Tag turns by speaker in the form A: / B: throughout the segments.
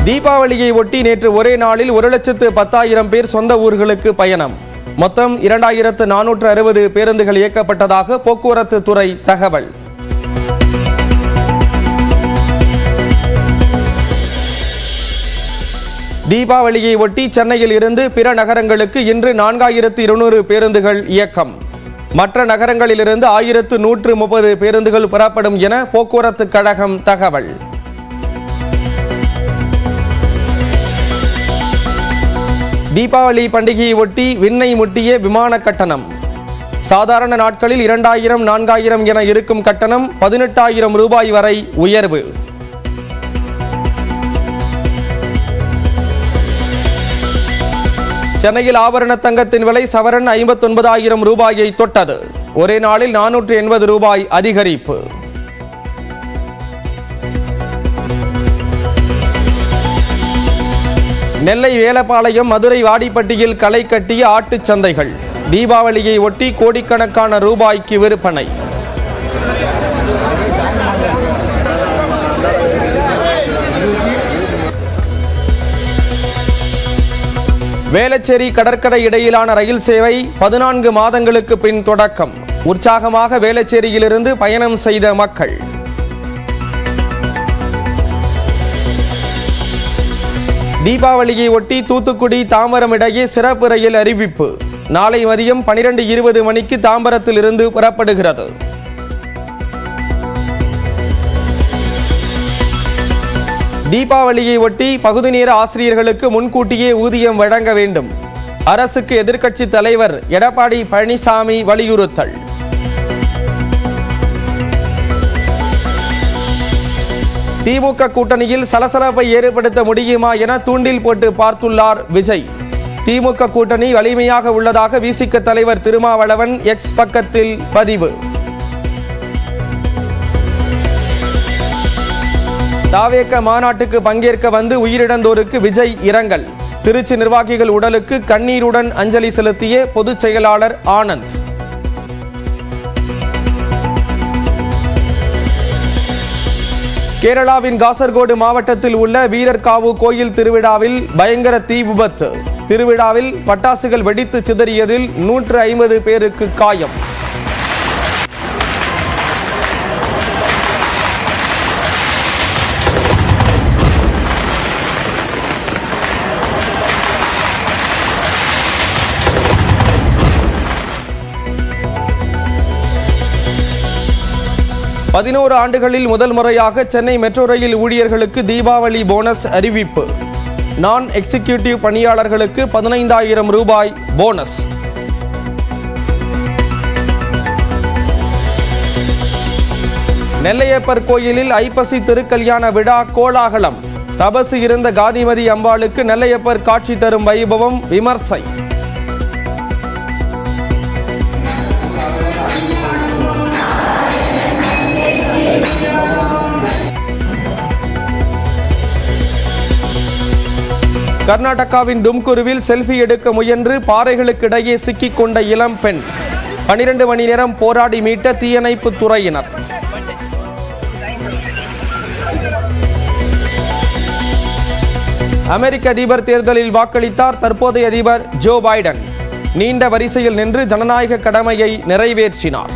A: தீபாவளியை ஒட்டி நேற்று ஒரே நாளில் ஒரு லட்சத்து பத்தாயிரம் பேர் சொந்த ஊர்களுக்கு பயணம் மொத்தம் இரண்டாயிரத்து நானூற்று அறுபது பேருந்துகள் இயக்கப்பட்டதாக போக்குவரத்து துறை தகவல் தீபாவளியை ஒட்டி சென்னையில் இருந்து பிற நகரங்களுக்கு இன்று நான்காயிரத்து இருநூறு பேருந்துகள் இயக்கம் மற்ற நகரங்களிலிருந்து ஆயிரத்து நூற்று முப்பது பேருந்துகள் புறப்படும் என போக்குவரத்து கழகம் தகவல் தீபாவளி பண்டிகையை ஒட்டி விண்ணை முட்டிய விமான கட்டணம் சாதாரண நாட்களில் இரண்டாயிரம் நான்காயிரம் என இருக்கும் கட்டணம் பதினெட்டாயிரம் ரூபாய் வரை உயர்வு சென்னையில் ஆபரண தங்கத்தின் விலை சவரன் ஐம்பத்தொன்பதாயிரம் ரூபாயை தொட்டது ஒரே நாளில் நானூற்று எண்பது ரூபாய் அதிகரிப்பு நெல்லை வேலப்பாளையம் மதுரை வாடிப்பட்டியில் களை கட்டிய ஆட்டுச் சந்தைகள் தீபாவளியை ஒட்டி கோடிக்கணக்கான ரூபாய்க்கு விற்பனை வேளச்சேரி கடற்கரை இடையிலான ரயில் சேவை பதினான்கு மாதங்களுக்கு பின் தொடக்கம் உற்சாகமாக வேளச்சேரியிலிருந்து பயணம் செய்த மக்கள் தீபாவளியை ஒட்டி தூத்துக்குடி தாம்பரம் இடையே சிறப்பு ரயில் அறிவிப்பு நாளை மதியம் பனிரெண்டு இருபது மணிக்கு தாம்பரத்தில் இருந்து புறப்படுகிறது தீபாவளியை ஒட்டி பகுதி நேர ஆசிரியர்களுக்கு முன்கூட்டியே ஊதியம் வழங்க வேண்டும் அரசுக்கு எதிர்க்கட்சி தலைவர் எடப்பாடி பழனிசாமி வலியுறுத்தல் திமுக கூட்டணியில் சலசலப்பை ஏற்படுத்த முடியுமா என தூண்டில் போட்டு பார்த்துள்ளார் விஜய் திமுக கூட்டணி வலிமையாக உள்ளதாக விசிக தலைவர் திருமாவளவன் எக்ஸ் பக்கத்தில் பதிவு தாவேக்க மாநாட்டுக்கு பங்கேற்க வந்து உயிரிழந்தோருக்கு விஜய் இரங்கல் திருச்சி நிர்வாகிகள் உடலுக்கு கண்ணீருடன் அஞ்சலி செலுத்திய பொதுச் செயலாளர் ஆனந்த் கேரளாவின் காசர்கோடு மாவட்டத்தில் உள்ள வீரர்காவு கோயில் திருவிழாவில் பயங்கர தீ விபத்து திருவிழாவில் பட்டாசுகள் வெடித்து சிதறியதில் நூற்று ஐம்பது பேருக்கு காயம் பதினோரு ஆண்டுகளில் முதல் முறையாக சென்னை மெட்ரோ ரயில் ஊழியர்களுக்கு தீபாவளி போனஸ் அறிவிப்பு நான் எக்ஸிகியூட்டிவ் பணியாளர்களுக்கு பதினைந்தாயிரம் ரூபாய் போனஸ் நெல்லையப்பர் கோயிலில் ஐப்பசி திருக்கல்யாண விழா கோலாகலம் தபசு இருந்த காந்திமதி அம்பாளுக்கு நெல்லையப்பர் காட்சி தரும் வைபவம் விமர்சை கர்நாடகாவின் தும்குருவில் செல்ஃபி எடுக்க முயன்று பாறைகளுக்கிடையே சிக்கிக் கொண்ட இளம் பெண் பனிரெண்டு மணி நேரம் போராடி மீட்ட தீயணைப்பு துறையினர் அமெரிக்க அதிபர் தேர்தலில் வாக்களித்தார் தற்போதைய அதிபர் ஜோ பைடன் நீண்ட வரிசையில் நின்று ஜனநாயக கடமையை நிறைவேற்றினார்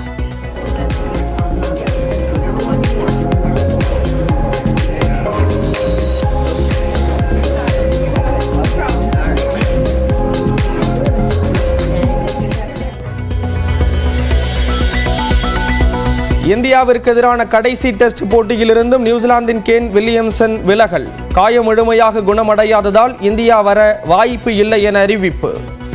A: இந்தியாவிற்கு எதிரான கடைசி டெஸ்ட் போட்டியிலிருந்தும் நியூசிலாந்தின் கேன் வில்லியம்சன் விலகல் காயம் முழுமையாக குணமடையாததால் இந்தியா வர வாய்ப்பு இல்லை என அறிவிப்பு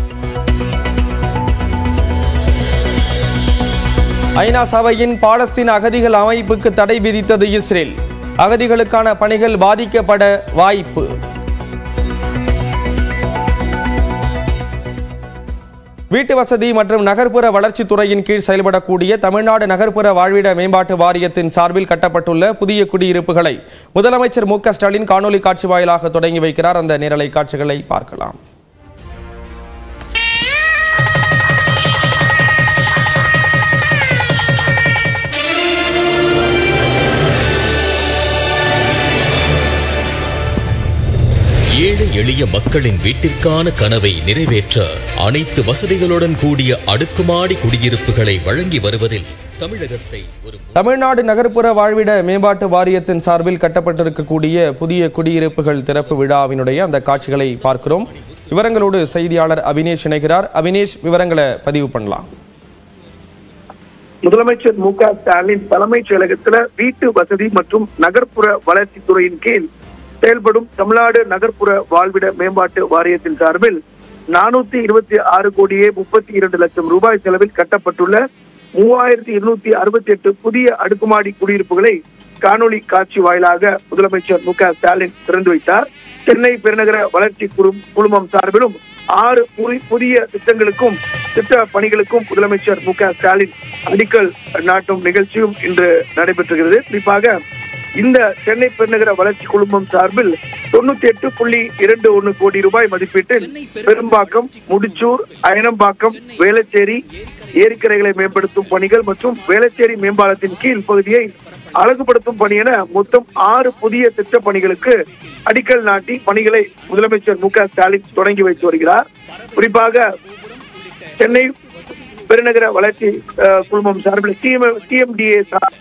A: ஐநா சபையின் பாலஸ்தீன அகதிகள் அமைப்புக்கு தடை விதித்தது இஸ்ரேல் அகதிகளுக்கான பணிகள் பாதிக்கப்பட வாய்ப்பு வீட்டு வசதி மற்றும் நகர்ப்புற வளர்ச்சித் துறையின் கீழ் செயல்படக்கூடிய தமிழ்நாடு நகர்ப்புற வாழ்விட மேம்பாட்டு வாரியத்தின் சார்பில் கட்டப்பட்டுள்ள புதிய குடியிருப்புகளை முதலமைச்சர் மு க ஸ்டாலின் காணொலி காட்சி வாயிலாக தொடங்கி வைக்கிறார் அந்த நேரலை காட்சிகளை பார்க்கலாம்
B: ஏழை எளிய மக்களின் வீட்டிற்கான கனவை நிறைவேற்ற அனைத்து வசதிகளுடன் கூடிய அடுக்குமாடி குடியிருப்புகளை வழங்கி வருவதில் தமிழகத்தை ஒரு
A: தமிழ்நாடு நகர்ப்புற வாழ்விட மேம்பாட்டு வாரியத்தின் சார்பில் கட்டப்பட்டிருக்கக்கூடிய புதிய குடியிருப்புகள் திறப்பு விழாவினுடைய அந்த காட்சிகளை பார்க்கிறோம் விவரங்களோடு செய்தியாளர் அபினேஷ் இணைகிறார் அபினேஷ் விவரங்களை பதிவு பண்ணலாம்
C: முதலமைச்சர் மு க ஸ்டாலின் தலைமைச் செயலகத்துல வீட்டு வசதி மற்றும் நகர்ப்புற வளர்ச்சித்துறையின் கீழ் செயல்படும் தமிழ்நாடு நகர்ப்புற வாழ்விட மேம்பாட்டு வாரியத்தின் சார்பில் நானூத்தி இருபத்தி ஆறு கோடியே முப்பத்தி இரண்டு லட்சம் ரூபாய் செலவில் கட்டப்பட்டுள்ள மூவாயிரத்தி இருநூத்தி அறுபத்தி எட்டு புதிய அடுக்குமாடி குடியிருப்புகளை காணொளி காட்சி வாயிலாக முதலமைச்சர் மு க ஸ்டாலின் திறந்து வைத்தார் சென்னை பெருநகர வளர்ச்சி குழு- குழுமம் சார்பிலும் ஆறு புரி- புதிய திட்டங்களுக்கும் திட்ட பணிகளுக்கும் முதலமைச்சர் மு க ஸ்டாலின் அடிக்கல் நாட்டும் நிகழ்ச்சியும் இன்று நடைபெற்றுகிறது குறிப்பாக இந்த சென்னை பெருநகர வளர்ச்சி குழுமம் சார்பில் தொண்ணூத்தி எட்டு புள்ளி இரண்டு ஒன்னு கோடி ரூபாய் மதிப்பீட்டில் பெரும்பாக்கம் முடிச்சூர் அயனம்பாக்கம் வேளச்சேரி ஏரிக்கரைகளை மேம்படுத்தும் பணிகள் மற்றும் வேளச்சேரி மேம்பாலத்தின் கீழ் பகுதியை அழகுபடுத்தும் பணி என மொத்தம் ஆறு புதிய திட்ட பணிகளுக்கு அடிக்கல் நாட்டி பணிகளை முதலமைச்சர் மு க ஸ்டாலின் தொடங்கி வைத்து வருகிறார் குறிப்பாக சென்னை பெருநகர வளர்ச்சி அஹ், குழுமம் சார்பில் சிஎம்டிஏ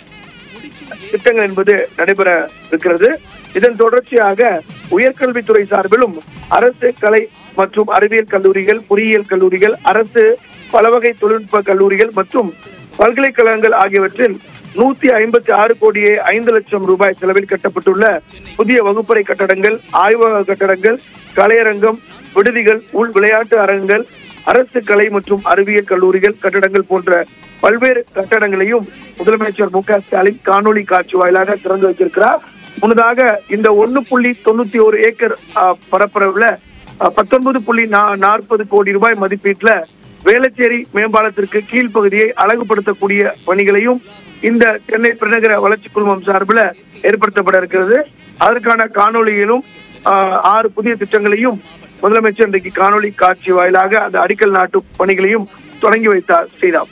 C: திட்டங்கள் என்பது நடைபெற இருக்கிறது இதன் தொடர்ச்சியாக உயர்கல்வித்துறை சார்பிலும் அரசு கலை மற்றும் அறிவியல் கல்லூரிகள் பொறியியல் கல்லூரிகள் அரசு பலவகை தொழில்நுட்ப கல்லூரிகள் மற்றும் பல்கலைக்கழகங்கள் ஆகியவற்றில் நூத்தி ஐம்பத்தி ஆறு கோடியே ஐந்து லட்சம் ரூபாய் செலவில் கட்டப்பட்டுள்ள புதிய வகுப்பறை கட்டடங்கள் ஆய்வக கட்டடங்கள் கலையரங்கம் விடுதிகள் உள் விளையாட்டு அரங்கங்கள் அரசு கலை மற்றும் அறிவியல் கல்லூரிகள் கட்டடங்கள் போன்ற பல்வேறு கட்டடங்களையும் முதலமைச்சர் மு க ஸ்டாலின் காணொலி காட்சி வாயிலாக திறந்து வைத்திருக்கிறார் முன்னதாக இந்த ஒன்னு புள்ளி தொண்ணூத்தி ஒரு ஏக்கர் அஹ், பரப்பளவுல அஹ், பத்தொன்பது புள்ளி நா- நாற்பது கோடி ரூபாய் மதிப்பீட்டுல வேளச்சேரி மேம்பாலத்திற்கு கீழ்ப்பகுதியை அழகுபடுத்தக்கூடிய பணிகளையும் இந்த சென்னை பெருநகர வளர்ச்சி குழுமம் சார்பில் ஏற்படுத்தப்பட இருக்கிறது அதற்கான காணொளியிலும் ஆஹ், ஆறு புதிய திட்டங்களையும் முதலமைச்சர் இன்றைக்கு காணொளி காட்சி வாயிலாக அந்த அடிக்கல் நாட்டு பணிகளையும் தொடங்கி வைத்தார் ஸ்ரீராம்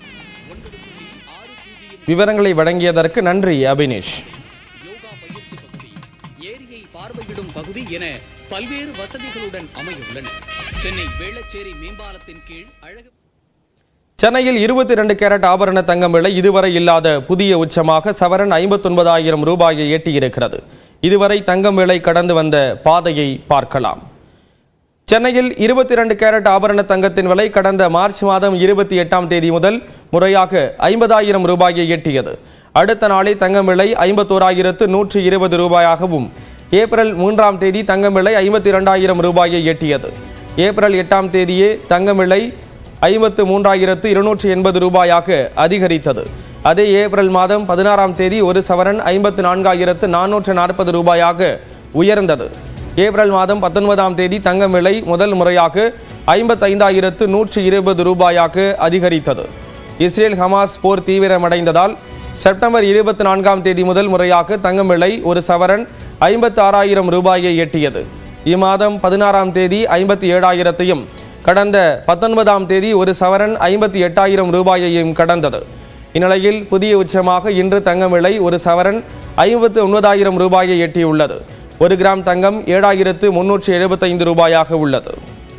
A: விவரங்களை வழங்கியதற்கு நன்றி அபினேஷ்
D: யோகா பயிற்சி பகுதி ஏரியை பார்வையிடும் பகுதி என பல்வேறு வசதிகளுடன் அமைய உள்ளன சென்னை வேளச்சேரி மேம்பாலத்தின் கீழ் அழகு
A: சென்னையில் இருபத்தி ரெண்டு கேரட் ஆபரண தங்கம் விலை இதுவரை இல்லாத புதிய உச்சமாக சவரன் ஐம்பத்தொன்பதாயிரம் ரூபாயை எட்டியிருக்கிறது இதுவரை தங்கம் விலை கடந்து வந்த பாதையை பார்க்கலாம் சென்னையில் இருபத்தி ரெண்டு கேரட் ஆபரண தங்கத்தின் விலை கடந்த மார்ச் மாதம் இருபத்தி எட்டாம் தேதி முதல் முறையாக ஐம்பதாயிரம் ரூபாயை எட்டியது அடுத்த நாளே தங்கம் விலை ஐம்பத்தோராயிரத்து நூற்றி இருபது ரூபாயாகவும் ஏப்ரல் மூன்றாம் தேதி தங்கம் விலை ஐம்பத்தி இரண்டாயிரம் ரூபாயை எட்டியது ஏப்ரல் எட்டாம் தேதியே தங்கம் விலை ஐம்பத்து மூன்றாயிரத்து இருநூற்றி எண்பது ரூபாயாக அதிகரித்தது அதே ஏப்ரல் மாதம் பதினாறாம் தேதி ஒரு சவரன் ஐம்பத்து நான்காயிரத்து நானூற்று நாற்பது ரூபாயாக உயர்ந்தது ஏப்ரல் மாதம் பத்தொன்பதாம் தேதி தங்கம் விலை முதல் முறையாக ஐம்பத்தைந்தாயிரத்து நூற்றி இருபது ரூபாயாக அதிகரித்தது இஸ்ரேல் ஹமாஸ் போர் தீவிரமடைந்ததால் செப்டம்பர் இருபத்தி நான்காம் தேதி முதல் முறையாக தங்கம் விலை ஒரு சவரன் ஐம்பத்து ஆறாயிரம் ரூபாயை எட்டியது இம்மாதம் பதினாறாம் தேதி ஐம்பத்தி ஏழாயிரத்தையும் கடந்த பத்தொன்பதாம் தேதி ஒரு சவரன் ஐம்பத்தி எட்டாயிரம் ரூபாயையும் கடந்தது இந்நிலையில் புதிய உச்சமாக இன்று தங்கம் விலை ஒரு சவரன் ஐம்பத்து ஒன்பதாயிரம் ரூபாயை எட்டியுள்ளது ஒரு கிராம் தங்கம் ஏழாயிரத்து முன்னூற்றி எழுபத்தைந்து ரூபாயாக உள்ளது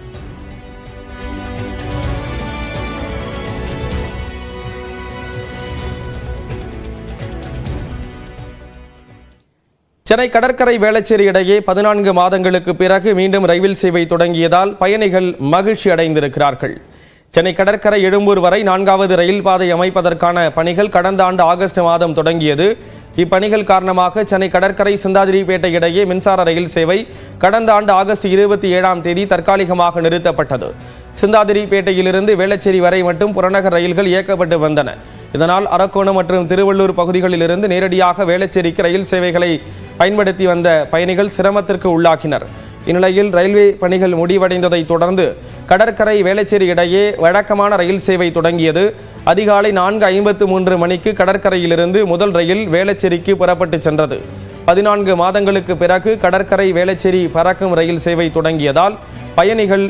A: சென்னை கடற்கரை வேளச்சேரி இடையே பதினான்கு மாதங்களுக்கு பிறகு மீண்டும் ரயில் சேவை தொடங்கியதால் பயணிகள் மகிழ்ச்சி அடைந்திருக்கிறார்கள் சென்னை கடற்கரை எழும்பூர் வரை நான்காவது ரயில் பாதை அமைப்பதற்கான பணிகள் கடந்த ஆண்டு ஆகஸ்ட் மாதம் தொடங்கியது இப்பணிகள் காரணமாக சென்னை கடற்கரை சிந்தாதிரிப்பேட்டை இடையே மின்சார ரயில் சேவை கடந்த ஆண்டு ஆகஸ்ட் இருபத்தி ஏழாம் தேதி தற்காலிகமாக நிறுத்தப்பட்டது சிந்தாதிரிப்பேட்டையிலிருந்து வேளச்சேரி வரை மட்டும் புறநகர் ரயில்கள் இயக்கப்பட்டு வந்தன இதனால் அரக்கோணம் மற்றும் திருவள்ளூர் பகுதிகளிலிருந்து நேரடியாக வேளச்சேரிக்கு ரயில் சேவைகளை பயன்படுத்தி வந்த பயணிகள் சிரமத்திற்கு உள்ளாக்கினர் இந்நிலையில் ரயில்வே பணிகள் முடிவடைந்ததை தொடர்ந்து கடற்கரை வேளச்சேரி இடையே வழக்கமான ரயில் சேவை தொடங்கியது அதிகாலை நான்கு ஐம்பத்து மூன்று மணிக்கு கடற்கரையிலிருந்து முதல் ரயில் வேளச்சேரிக்கு புறப்பட்டு சென்றது பதினான்கு மாதங்களுக்கு பிறகு கடற்கரை வேளச்சேரி பறக்கும் ரயில் சேவை தொடங்கியதால் பயணிகள்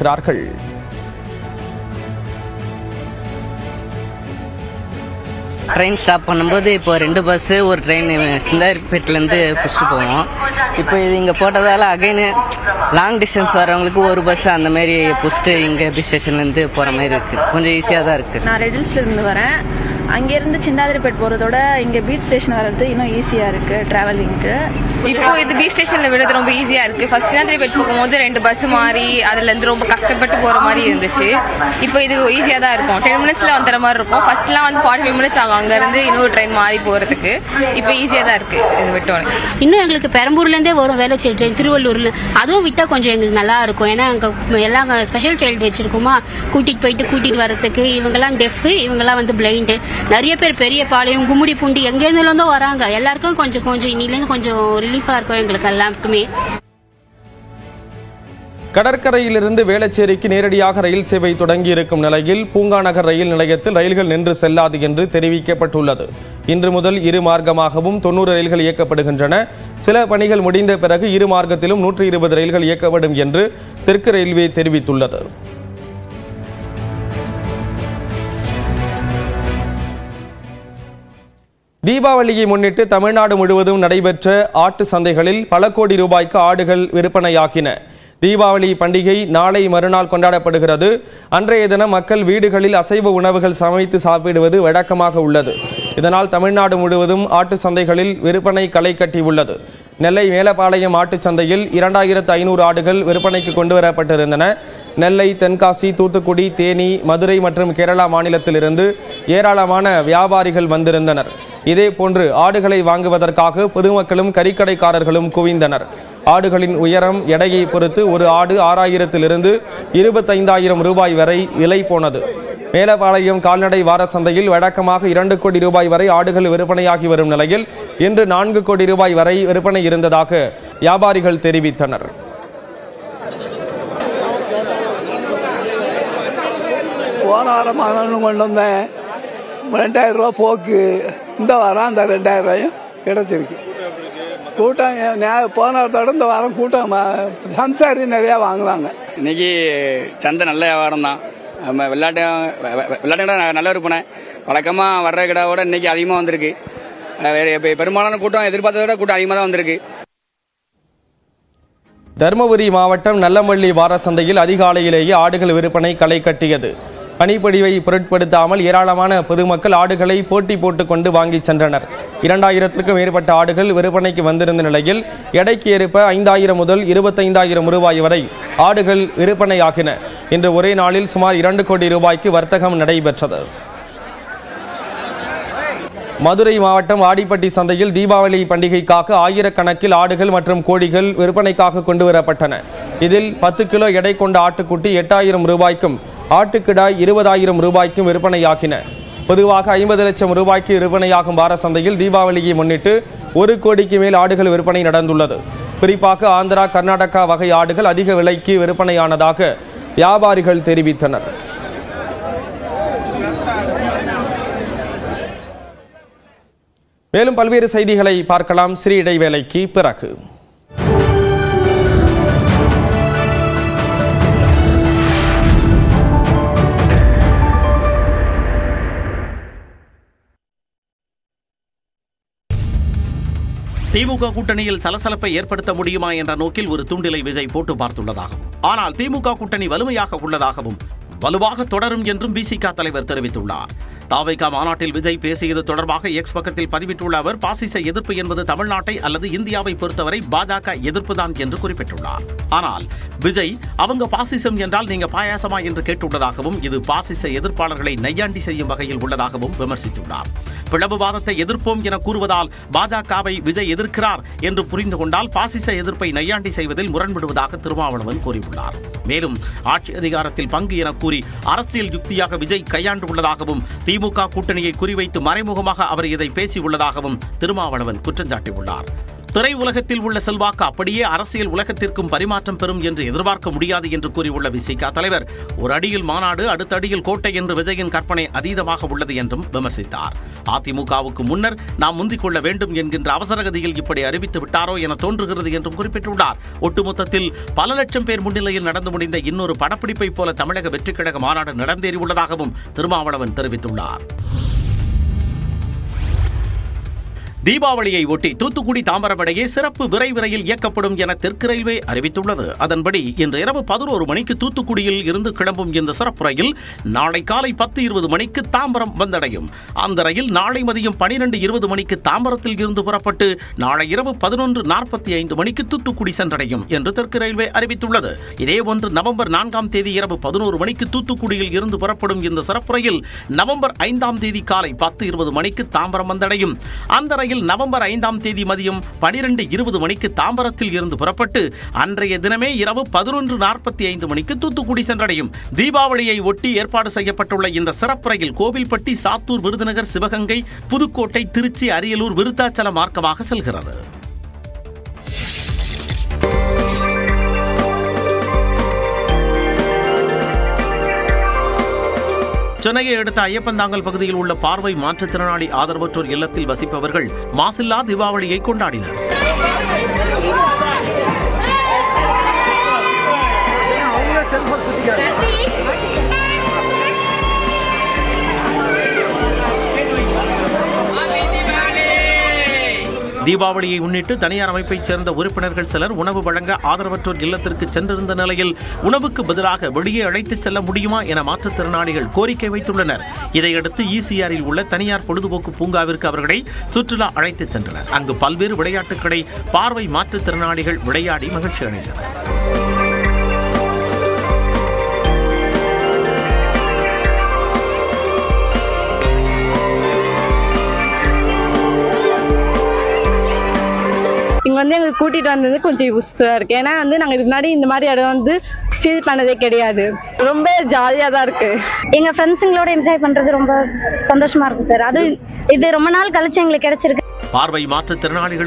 A: நிம்மதியடைந்திருக்கிறார்கள்
E: ட்ரெயின் ஸ்டாப் பண்ணும்போது இப்போ ரெண்டு பஸ்ஸு ஒரு ட்ரெயின் சிந்தாரிப்பேட்டிலேருந்து பிடிச்சிட்டு போவோம் இப்போ இது இங்கே போட்டதால் அகைனு லாங் டிஸ்டன்ஸ் வரவங்களுக்கு ஒரு பஸ் அந்த மாதிரி பிடிச்சிட்டு இங்கே பீச் ஸ்டேஷன்லேருந்து போகிற மாதிரி இருக்குது கொஞ்சம் ஈஸியாக தான் இருக்குது
F: நான் ரெடில்ஸ்ல இருந்து வரேன் அங்கேருந்து சிந்தாதிரிப்பேட் போகிறதோட இங்கே பீச் ஸ்டேஷன் வர்றது இன்னும் ஈஸியாக இருக்குது ட்ராவலிங்க்கு
G: இப்போ இது பீச் ஸ்டேஷன்ல விடுறது ரொம்ப ஈஸியா இருக்கு ஃபர்ஸ்ட் சின்னாதிரிப்பேட் போகும்போது ரெண்டு பஸ் மாறி அதுல இருந்து ரொம்ப கஷ்டப்பட்டு போற மாதிரி இருந்துச்சு இப்போ இது ஈஸியா தான் இருக்கும் டென் மினிட்ஸ்ல வந்துற மாதிரி இருக்கும் ஃபர்ஸ்ட்லாம் வந்து ஃபார்ட்டி ஃபைவ் மினிட்ஸ் ஆகும் அங்க இருந்து இன்னொரு ட்ரெயின் மாறி போறதுக்கு இப்போ ஈஸியா தான் இருக்கு இது விட்டோன்னு
H: இன்னும் எங்களுக்கு பெரம்பூர்லேருந்தே வரும் வேலைச்சேரி ட்ரெயின் திருவள்ளூர்ல அதுவும் விட்டால் கொஞ்சம் எங்களுக்கு நல்லா இருக்கும் ஏன்னா அங்கே எல்லாம் ஸ்பெஷல் சைல்டு வச்சிருக்கோமா கூட்டிட்டு போயிட்டு கூட்டிட்டு வரதுக்கு இவங்கெல்லாம் டெஃப் இவங்கெல்லாம் வந்து பிளைண்டு நிறைய பேர் பெரிய பாளையம் கும்முடி பூண்டி எங்கேருந்துலேருந்தோ வராங்க எல்லாருக்கும் கொஞ்சம் கொஞ்சம் இன்னிலேருந்து கொஞ்சம் ரிலீஃபாக இருக்கும் எங்களுக்கு எல்லாருக்குமே
A: கடற்கரையிலிருந்து வேளச்சேரிக்கு நேரடியாக ரயில் சேவை தொடங்கி இருக்கும் நிலையில் பூங்கா நகர் ரயில் நிலையத்தில் ரயில்கள் நின்று செல்லாது என்று தெரிவிக்கப்பட்டுள்ளது இன்று முதல் இரு மார்க்கமாகவும் தொண்ணூறு ரயில்கள் இயக்கப்படுகின்றன சில பணிகள் முடிந்த பிறகு இரு மார்க்கத்திலும் நூற்றி இருபது ரயில்கள் இயக்கப்படும் என்று தெற்கு ரயில்வே தெரிவித்துள்ளது தீபாவளியை முன்னிட்டு தமிழ்நாடு முழுவதும் நடைபெற்ற ஆட்டு சந்தைகளில் பல கோடி ரூபாய்க்கு ஆடுகள் விற்பனையாகின தீபாவளி பண்டிகை நாளை மறுநாள் கொண்டாடப்படுகிறது அன்றைய தினம் மக்கள் வீடுகளில் அசைவ உணவுகள் சமைத்து சாப்பிடுவது வழக்கமாக உள்ளது இதனால் தமிழ்நாடு முழுவதும் ஆட்டு சந்தைகளில் விற்பனை களை கட்டியுள்ளது நெல்லை மேலப்பாளையம் ஆட்டுச் சந்தையில் இரண்டாயிரத்து ஐநூறு ஆடுகள் விற்பனைக்கு கொண்டு வரப்பட்டிருந்தன நெல்லை தென்காசி தூத்துக்குடி தேனி மதுரை மற்றும் கேரளா மாநிலத்திலிருந்து ஏராளமான வியாபாரிகள் வந்திருந்தனர் இதே போன்று ஆடுகளை வாங்குவதற்காக பொதுமக்களும் கறிக்கடைக்காரர்களும் குவிந்தனர் ஆடுகளின் உயரம் எடையை பொறுத்து ஒரு ஆடு ஆறாயிரத்திலிருந்து இருபத்தைந்தாயிரம் ரூபாய் வரை விலை போனது மேலப்பாளையம் கால்நடை வார சந்தையில் வழக்கமாக இரண்டு கோடி ரூபாய் வரை ஆடுகள் விற்பனையாகி வரும் நிலையில் இன்று நான்கு கோடி ரூபாய் வரை விற்பனை இருந்ததாக வியாபாரிகள் தெரிவித்தனர்
I: போன வாரம் மகனும் கொண்டு வந்தேன் ரெண்டாயிரம் ரூபா போக்கு இந்த வாரம் அந்த ரெண்டாயிரம் ரூபாயும் கிடைச்சிருக்கு கூட்டம் ஏ- நே- போன வாரத்தோட இந்த வாரம் கூட்டம் ம- சம்சாரி நிறையா வாங்குவாங்க
J: இன்னைக்கு சந்தை நல்ல வியாபாரம் தான் நம்ம விளையாட்டு விளையாட்டு கடை நல்ல விற்பனை வழக்கமாக வர்ற கடையோட இன்னைக்கு அதிகமாக வந்திருக்கு அஹ் வேற இப்ப பெரும்பாலான கூட்டம் எதிர்பார்த்ததை விட கூட்டம் அதிகமாக தான் வந்திருக்கு
A: தருமபுரி மாவட்டம் நல்லமல்லி வார சந்தையில் அதிகாலையிலேயே ஆடுகள் விற்பனை களை கட்டியது பனிப்பொழிவை பொருட்படுத்தாமல் ஏராளமான பொதுமக்கள் ஆடுகளை போட்டி போட்டு கொண்டு வாங்கி சென்றனர் இரண்டாயிரத்திற்கும் மேற்பட்ட ஆடுகள் விற்பனைக்கு வந்திருந்த நிலையில் எடைக்கு ஏற்ப ஐந்தாயிரம் முதல் இருபத்தைந்தாயிரம் ரூபாய் வரை ஆடுகள் விற்பனையாகின இன்று ஒரே நாளில் சுமார் இரண்டு கோடி ரூபாய்க்கு வர்த்தகம் நடைபெற்றது மதுரை மாவட்டம் ஆடிப்பட்டி சந்தையில் தீபாவளி பண்டிகைக்காக ஆயிரக்கணக்கில் ஆடுகள் மற்றும் கோழிகள் விற்பனைக்காக கொண்டு வரப்பட்டன இதில் பத்து கிலோ எடை கொண்ட ஆட்டுக்குட்டி எட்டாயிரம் ரூபாய்க்கும் ஆட்டுக்கிடாய் இருபதாயிரம் ரூபாய்க்கும் விற்பனையாகின பொதுவாக ஐம்பது லட்சம் ரூபாய்க்கு விற்பனையாகும் வார சந்தையில் தீபாவளியை முன்னிட்டு ஒரு கோடிக்கு மேல் ஆடுகள் விற்பனை நடந்துள்ளது குறிப்பாக ஆந்திரா கர்நாடகா வகை ஆடுகள் அதிக விலைக்கு விற்பனையானதாக வியாபாரிகள் தெரிவித்தனர் மேலும் பல்வேறு செய்திகளை பார்க்கலாம் சிறு இடைவேளைக்கு பிறகு
K: திமுக கூட்டணியில் சலசலப்பை ஏற்படுத்த முடியுமா என்ற நோக்கில் ஒரு துண்டிலை விஜய் போட்டு பார்த்துள்ளதாகவும் ஆனால் திமுக கூட்டணி வலிமையாக உள்ளதாகவும் வலுவாக தொடரும் என்றும் பிசிக தலைவர் தெரிவித்துள்ளார் தாவைக்கா மாநாட்டில் விஜய் பேசியது தொடர்பாக எக்ஸ் பக்கத்தில் பதிவிட்டுள்ள அவர் பாசிச எதிர்ப்பு என்பது தமிழ்நாட்டை அல்லது இந்தியாவை பொறுத்தவரை பாஜக எதிர்ப்புதான் என்று குறிப்பிட்டுள்ளார் ஆனால் விஜய் அவங்க பாசிசம் என்றால் நீங்க பாயாசமா என்று கேட்டுள்ளதாகவும் இது பாசிச எதிர்ப்பாளர்களை நையாண்டி செய்யும் வகையில் உள்ளதாகவும் விமர்சித்துள்ளார் பிளவுவாதத்தை எதிர்ப்போம் என கூறுவதால் பாஜகவை விஜய் எதிர்க்கிறார் என்று புரிந்து கொண்டால் பாசிச எதிர்ப்பை நையாண்டி செய்வதில் முரண்படுவதாக திருமாவளவன் கூறியுள்ளார் மேலும் ஆட்சி அதிகாரத்தில் பங்கு என கூறி அரசியல் யுக்தியாக விஜய் கையாண்டு உள்ளதாகவும் திமுக கூட்டணியை குறிவைத்து மறைமுகமாக அவர் இதை பேசியுள்ளதாகவும் திருமாவளவன் குற்றஞ்சாட்டியுள்ளார் திரையுலகத்தில் உள்ள செல்வாக்கு அப்படியே அரசியல் உலகத்திற்கும் பரிமாற்றம் பெறும் என்று எதிர்பார்க்க முடியாது என்று கூறியுள்ள விசிகா தலைவர் ஒரு அடியில் மாநாடு அடுத்த அடியில் கோட்டை என்று விஜயின் கற்பனை அதீதமாக உள்ளது என்றும் விமர்சித்தார் அதிமுகவுக்கு முன்னர் நாம் முந்திக் கொள்ள வேண்டும் என்கின்ற அவசரகதியில் இப்படி அறிவித்து விட்டாரோ என தோன்றுகிறது என்றும் குறிப்பிட்டுள்ளார் ஒட்டுமொத்தத்தில் பல லட்சம் பேர் முன்னிலையில் நடந்து முடிந்த இன்னொரு படப்பிடிப்பை போல தமிழக வெற்றிக் கழக மாநாடு நடந்தேறியுள்ளதாகவும் திருமாவளவன் தெரிவித்துள்ளார் தீபாவளியை ஒட்டி தூத்துக்குடி தாம்பரம் இடையே சிறப்பு விரைவு ரயில் இயக்கப்படும் என தெற்கு ரயில்வே அறிவித்துள்ளது அதன்படி இன்று இரவு பதினோரு மணிக்கு தூத்துக்குடியில் இருந்து கிளம்பும் இந்த சிறப்பு ரயில் நாளை காலை பத்து இருபது மணிக்கு தாம்பரம் வந்தடையும் அந்த ரயில் நாளை மதியம் பனிரெண்டு இருபது மணிக்கு தாம்பரத்தில் இருந்து புறப்பட்டு நாளை இரவு பதினொன்று நாற்பத்தி ஐந்து மணிக்கு தூத்துக்குடி சென்றடையும் என்று தெற்கு ரயில்வே அறிவித்துள்ளது இதே ஒன்று நவம்பர் நான்காம் தேதி இரவு பதினோரு மணிக்கு தூத்துக்குடியில் இருந்து புறப்படும் இந்த சிறப்பு ரயில் நவம்பர் ஐந்தாம் தேதி காலை பத்து இருபது மணிக்கு தாம்பரம் வந்தடையும் அந்த ரயில் நவம்பர் ஐந்தாம் தேதி மதியம் பனிரெண்டு இருபது மணிக்கு தாம்பரத்தில் இருந்து புறப்பட்டு அன்றைய தினமே இரவு பதினொன்று நாற்பத்தி ஐந்து மணிக்கு தூத்துக்குடி சென்றடையும் தீபாவளியை ஒட்டி ஏற்பாடு செய்யப்பட்டுள்ள இந்த சிறப்பு ரயில் கோவில்பட்டி சாத்தூர் விருதுநகர் சிவகங்கை புதுக்கோட்டை திருச்சி அரியலூர் விருத்தாச்சலம் மார்க்கமாக செல்கிறது சென்னையை அடுத்த ஐயப்பந்தாங்கல் பகுதியில் உள்ள பார்வை மாற்றுத்திறனாளி ஆதரவற்றோர் இல்லத்தில் வசிப்பவர்கள் மாசில்லா தீபாவளியை கொண்டாடினர் தீபாவளியை முன்னிட்டு தனியார் அமைப்பைச் சேர்ந்த உறுப்பினர்கள் சிலர் உணவு வழங்க ஆதரவற்றோர் இல்லத்திற்கு சென்றிருந்த நிலையில் உணவுக்கு பதிலாக வெளியே அழைத்துச் செல்ல முடியுமா என மாற்றுத்திறனாளிகள் கோரிக்கை வைத்துள்ளனர் இதையடுத்து ஈசிஆரில் உள்ள தனியார் பொழுதுபோக்கு பூங்காவிற்கு அவர்களை சுற்றுலா அழைத்துச் சென்றனர் அங்கு பல்வேறு விளையாட்டுகளை பார்வை மாற்றுத்திறனாளிகள் விளையாடி மகிழ்ச்சி அடைந்தனர்
L: இங்கே வந்து எங்களுக்கு கூட்டிகிட்டு வந்தது கொஞ்சம் யூஸ்ஃபுல்லாக இருக்குது ஏன்னா வந்து நாங்கள் இதுக்கு முன்னாடி இந்த மாதிரி இடம் வந்து ஃபீல் பண்ணதே கிடையாது ரொம்ப ஜாலியாக தான் இருக்குது
M: எங்கள் ஃப்ரெண்ட்ஸுங்களோட என்ஜாய் பண்ணுறது ரொம்ப சந்தோஷமாக இருக்கும் சார் அது இது ரொம்ப நாள் கழிச்சு எங்களுக்கு கிடைச்சிருக்கு
K: பார்வை மாற்றுத்திறனாளிகள்